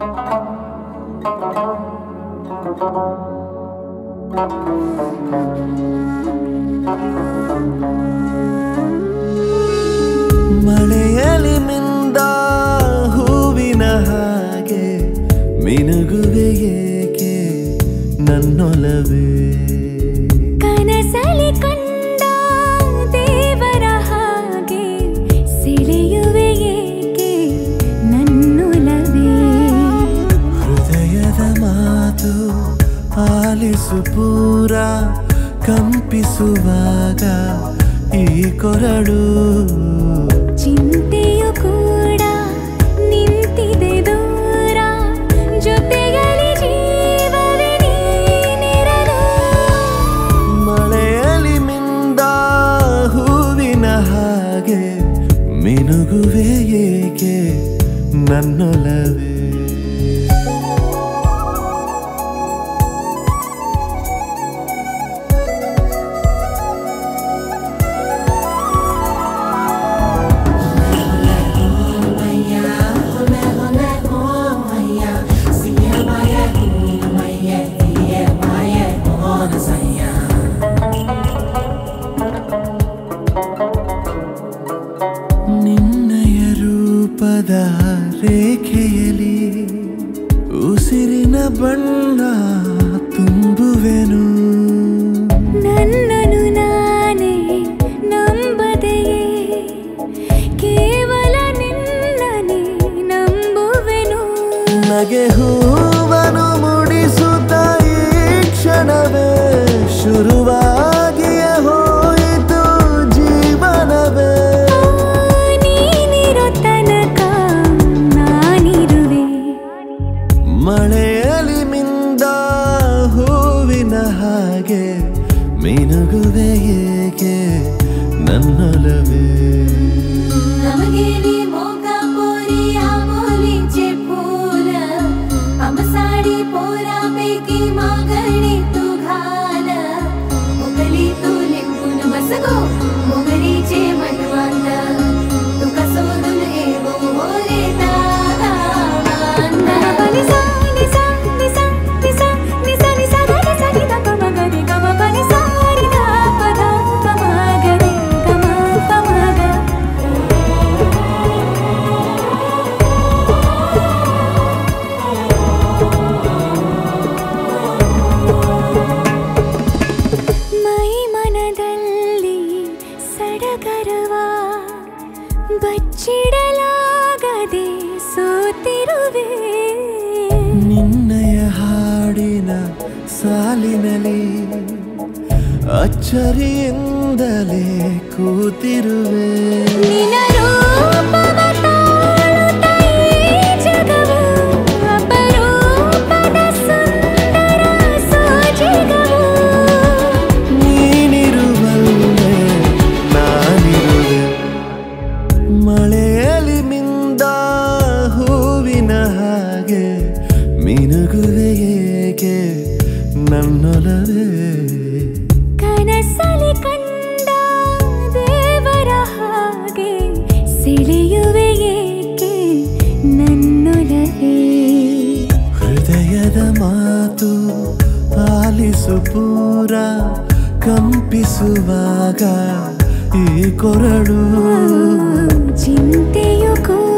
ಮಳೆಯಲಿ ಮಿಂದ ಹೂವಿನ ಹಾಗೆ ಮಿನುಗುವೆ ಏಕೆ ನನ್ನೊಲವೇ ಕನಸಲಿ ಕಂಡ ದೇವರ ಹಾಗೆ ಸೆಳೆಯುವೆ ಏಕೆ ನನ್ನೊಲವೇ ಹೃದಯದ ಮಾತು ಆಲಿಸು ಪೂರ ಕಂಪಿಸುವಾಗ ಈ ಕೊರಡು ಚಿಂತೆಯು ಕೂಡ ನಿಂತಿದೆ ದೂರ ಜೊತೆಗಲಿ ಜೀವವೇ ನೀನಿರಲು ಮಳೆಯಲಿ ಮಿಂದ ಹೂವಿನ ಹಾಗೆ ಮಿನುಗುವೆ ಏಕೆ ನನ್ನೊಲವೇ ನಿನ್ನಯ ರೂಪದ ರೇಖೆಯಲಿ ಉಸಿರಿನ ಬಣ್ಣ ತುಂಬುವೆನು ನನ್ನನು ನಾನೇ ನಂಬದೆಯೇ ಕೇವಲ ನಿನ್ನನೇ ನಂಬುವೆನು ನಗೆ ಹೂವನು ಮುಡಿಸುತ್ತ ಈ ಕ್ಷಣವೇ ಶುರುವಾಗಿಯೇ ಹೋಯಿತು ಜೀವನವೇ ನೀನಿರೋ ತನಕ ನಾನಿರುವೆ ಮಳೆಯಲಿ ಮಿಂದ ಹೂವಿನ ಹಾಗೆ ಮಿನುಗುವೆ ಏಕೆ ನನ್ನೊಲವೇ ನಮಗೇನೆ ಮೋಕ ಪೋರಿ ಆಮೋಲಿಂಚೆ ಫೂಲ ಅಮಸಾಡಿ ಪೋರಾ पैकी मागणी तू घाल मोगली तू लिंबून बसगो मोगरीचे मनवांत तुका सोडून येवो मोरे दादा निसा निसा निसा निसा निसा निसा ग निसा नि द प म ग रे ग म प नि सा रि ध प ध प म ग रे ग म प म ग ಮೈ ಮನದಲ್ಲಿ ಸಡಗರವ ಬಚ್ಚಿಡಲಾಗದೆ ಸೋತಿರುವೆ ನಿನ್ನಯ ಹಾಡಿನ ಸಾಲಿನಲ್ಲಿ ಅಚ್ಚರಿಯಿಂದಲೇ ಕೂತಿರುವೆ ನಿನ ರೂಪವ ತಾಳುತ್ತ ಈ ಜಗವು ಅಪರೂಪದ ಸುಂದರ ಸೋಜಿಗವು ನೀನಿರುವಲ್ಲೇ ನಾನಿರುವೆ ಮಳೆಯಲಿ ಮಿಂದ ಹೂವಿನ ಹಾಗೆ ಮಿನುಗುವೆ ಏಕೆ ನನ್ನೊಲವೇ ಕನಸಲಿ ಕಂಡ ದೇವರ ಹಾಗೆ ಸೆಳೆಯುವೆ ಏಕೆ ನನ್ನೊಲವೇ ಹೃದಯದ ಮಾತು ಆಲಿಸು ಪೂರ ಕಂಪಿಸುವಾಗ ಈ ಕೊರಡು ಚಿಂತೆಯು ಕೂಡ